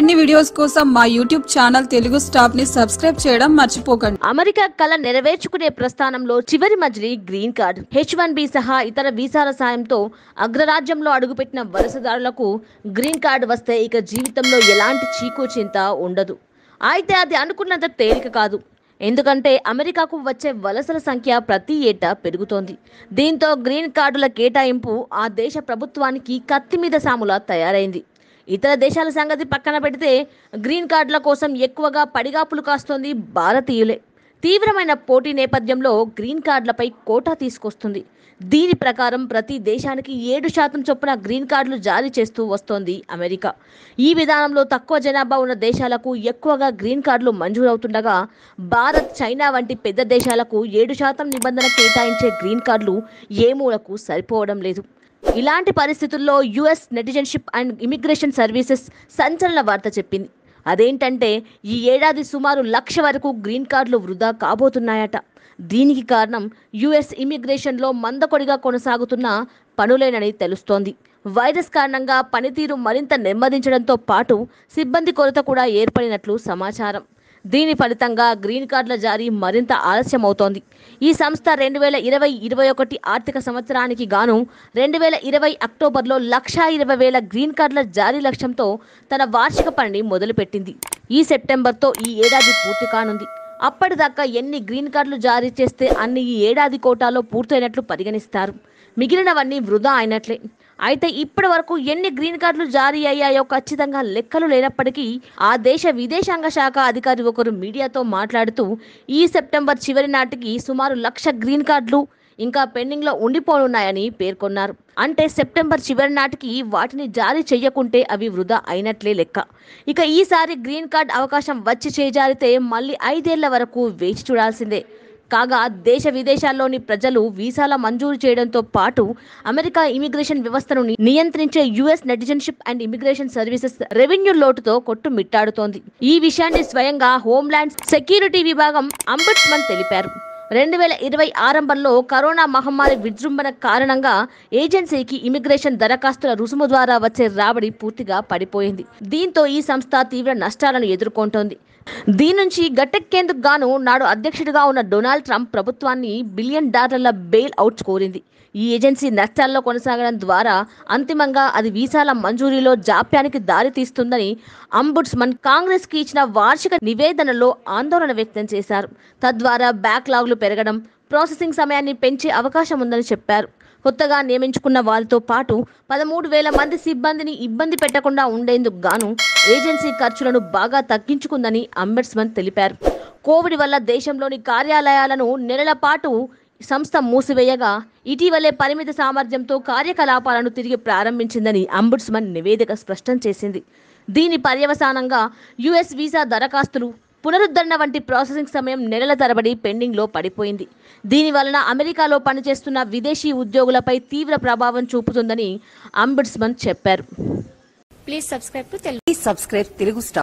మరిన్ని వీడియోస్ కోసం మా యూట్యూబ్ ఛానల్ తెలుగు స్టాప్ ని సబ్స్క్రైబ్ చేయడం మర్చిపోకండి అమెరికా కళ నెరవేర్చుకునే ప్రస్థానంలో చివరి మజిలీ green card H one B సహా ఇతర వీసాల సాయంతో అగ్రరాజ్యంలో అడుగుపెట్టిన వలసదారులకు గ్రీన్ కార్డ్ వస్తే ఇక జీవితంలో ఎలాంటి చీకు చింత ఉండదు అయితే అది అనుకున్నంత తేలిక కాదు ఎందుకంటే అమెరికాకు వచ్చే వలసల సంఖ్య ప్రతి ఏటా పెరుగుతోంది దీంతో గ్రీన్ కార్డుల కేటాయింపు ఆ దేశ ప్రభుత్వానికి కత్తి మీద సాములా తయారైంది ఇతర దేశాల సంగతి పక్కన పెడితే గ్రీన్ కార్డుల కోసం ఎక్కువగా పడిగాపులు కాస్తోంది భారతీయులే తీవ్రమైన పోటీ నేపథ్యంలో గ్రీన్ కార్డులపై కోటా తీసుకొస్తుంది దీని ప్రకారం ప్రతి దేశానికి ఏడు శాతం చొప్పున గ్రీన్ కార్డులు జారీ చేస్తూ వస్తోంది అమెరికా ఈ విధానంలో తక్కువ జనాభా ఉన్న దేశాలకు ఎక్కువగా గ్రీన్ కార్డులు మంజూరవుతుండగా భారత్ చైనా వంటి పెద్ద దేశాలకు ఏడు శాతం నిబంధన కేటాయించే గ్రీన్ కార్డులు ఏ మూలకు సరిపోవడం లేదు ఇలాంటి పరిస్థితుల్లో US citizenship and immigration services సంచలన వార్త చెప్పింది అదేంటంటే ఈ ఏడాది సుమారు లక్ష వరకు గ్రీన్ కార్డులు వృధా కాబోతున్నాయట దీనికి కారణం యుఎస్ ఇమిగ్రేషన్లో మందకొడిగా కొనసాగుతున్న పనులేనని తెలుస్తోంది వైరస్ కారణంగా పనితీరు మరింత నెమ్మదించడంతో పాటు సిబ్బంది కొరత కూడా ఏర్పడినట్లు సమాచారం దీని ఫలితంగా గ్రీన్ కార్డుల జారీ మరింత ఆలస్యమవుతోంది ఈ సంస్థ రెండు వేల ఇరవై ఇరవై ఒకటి ఆర్థిక సంవత్సరానికి గాను రెండు వేల ఇరవై అక్టోబర్లో లక్షా ఇరవై వేల గ్రీన్ కార్డుల జారీ లక్ష్యంతో తన వార్షిక పనిని మొదలుపెట్టింది ఈ సెప్టెంబర్తో ఈ ఏడాది పూర్తి కానుంది అప్పటిదాకా ఎన్ని గ్రీన్ కార్డులు జారీ చేస్తే అన్ని ఈ ఏడాది కోటాలో పూర్తయినట్లు పరిగణిస్తారు మిగిలినవన్నీ వృధా అయినట్లే అయితే ఇప్పటి వరకు ఎన్ని గ్రీన్ కార్డులు జారీ అయ్యాయో ఖచ్చితంగా లెక్కలు లేనప్పటికీ ఆ దేశ విదేశాంగ శాఖ అధికారి ఒకరు మీడియాతో మాట్లాడుతూ ఈ సెప్టెంబర్ చివరి నాటికి సుమారు లక్ష గ్రీన్ కార్డులు ఇంకా పెండింగ్లో ఉండిపోనున్నాయని పేర్కొన్నారు అంటే సెప్టెంబర్ చివరి నాటికి వాటిని జారీ చేయకుంటే అవి వృధా అయినట్లే లెక్క ఇక ఈసారి గ్రీన్ కార్డ్ అవకాశం వచ్చి చేజారితే మళ్ళీ ఐదేళ్ల వరకు వేచి చూడాల్సిందే కాగా దేశ విదేశాల్లోని ప్రజలు వీసాల మంజూరు చేయడంతో పాటు అమెరికా ఇమిగ్రేషన్ వ్యవస్థను ని- నియంత్రించే US citizenship and immigration services revenue లోటుతో కొట్టుమిట్టాడుతోంది ఈ విషయాన్ని స్వయంగా హోంల్యాండ్ సెక్యూరిటీ విభాగం అంబుడ్స్మన్ తెలిపారు రెండు వేల ఇరవై ఆరంభంలో కరోనా మహమ్మారి విజృంభణ కారణంగా ఏజెన్సీకి ఇమిగ్రేషన్ దరఖాస్తుల రుసుము ద్వారా వచ్చే రాబడి పూర్తిగా పడిపోయింది దీంతో ఈ సంస్థ తీవ్ర నష్టాలను ఎదుర్కొంటోంది దీని నుంచి గట్టెక్కేందుకు గాను నాడు అధ్యక్షుడిగా ఉన్న డొనాల్డ్ ట్రంప్ ప్రభుత్వాన్ని బిలియన్ డాలర్ల బెయిల్ అవుట్ కోరింది ఈ ఏజెన్సీ నష్టాల్లో కొనసాగడం ద్వారా అంతిమంగా అది వీసాల మంజూరీలో జాప్యానికి దారితీస్తుందని అంబుడ్స్మన్ కాంగ్రెస్కి ఇచ్చిన వార్షిక నివేదనలో ఆందోళన వ్యక్తం చేశారు తద్వారా బ్యాక్లాగ్లు పెరగడం ప్రాసెసింగ్ సమయాన్ని పెంచే అవకాశం ఉందని చెప్పారు కొత్తగా నియమించుకున్న వారితో పాటు పదమూడు వేల మంది సిబ్బందిని ఇబ్బంది పెట్టకుండా ఉండేందుకు గాను ఏజెన్సీ ఖర్చులను బాగా తగ్గించుకుందని అంబెడ్స్మన్ తెలిపారు కోవిడ్ వల్ల దేశంలోని కార్యాలయాలను నెలల పాటు సంస్థ మూసివేయగా ఇటీవలే పరిమిత సామర్థ్యంతో కార్యకలాపాలను తిరిగి ప్రారంభించిందని అంబుడ్స్మన్ నివేదిక స్పష్టం చేసింది దీని పర్యవసానంగా యుఎస్ వీసా దరఖాస్తులు పునరుద్ధరణ వంటి ప్రాసెసింగ్ సమయం నెలల తరబడి పెండింగ్లో పడిపోయింది దీని వలన అమెరికాలో పనిచేస్తున్న విదేశీ ఉద్యోగులపై తీవ్ర ప్రభావం చూపుతుందని అంబుడ్స్మన్ చెప్పారు Please subscribe to Telugu. Please subscribe Telugu Star.